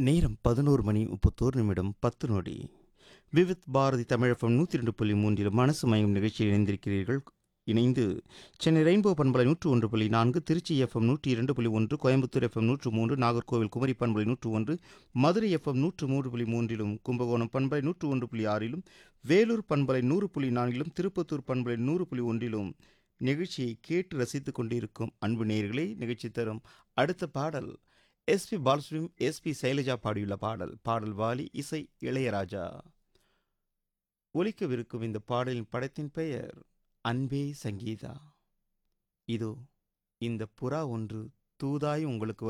நேரம் பதினோரு மணி முப்பத்தோரு நிமிடம் பத்து நொடி விவித் பாரதி தமிழகம் நூற்றி ரெண்டு புள்ளி மூன்றில் மனசு மயம் நிகழ்ச்சியில் இணைந்திருக்கிறீர்கள் இணைந்து சென்னை ரெயின்போ பண்பலை நூற்று ஒன்று புள்ளி நான்கு திருச்சி எஃப்எம் நூற்றி இரண்டு புள்ளி ஒன்று கோயம்புத்தூர் எஃப்எம் நூற்று மூன்று நாகர்கோவில் குமரி பண்பலை நூற்று ஒன்று மதுரை எஃப்எம் நூற்று மூன்று புள்ளி மூன்றிலும் கும்பகோணம் பண்பலை நூற்று ஒன்று புள்ளி ஆறிலும் வேலூர் பண்பலை நூறு புள்ளி நான்கிலும் திருப்பத்தூர் பண்பலை நூறு புள்ளி ஒன்றிலும் நிகழ்ச்சியை கேட்டு ரசித்துக் கொண்டிருக்கும் அன்பு நேயர்களே நிகழ்ச்சி தரும் அடுத்த பாடல் எஸ்பி பாலசுப்ரீம் எஸ்பி சைலஜா பாடியுள்ள பாடல் பாடல் வாலி இசை இளையராஜா ஒலிக்கவிருக்கும் இந்த பாடலின் படத்தின் பெயர் அன்பே சங்கீதா இதோ இந்த புறா ஒன்று தூதாய் உங்களுக்கு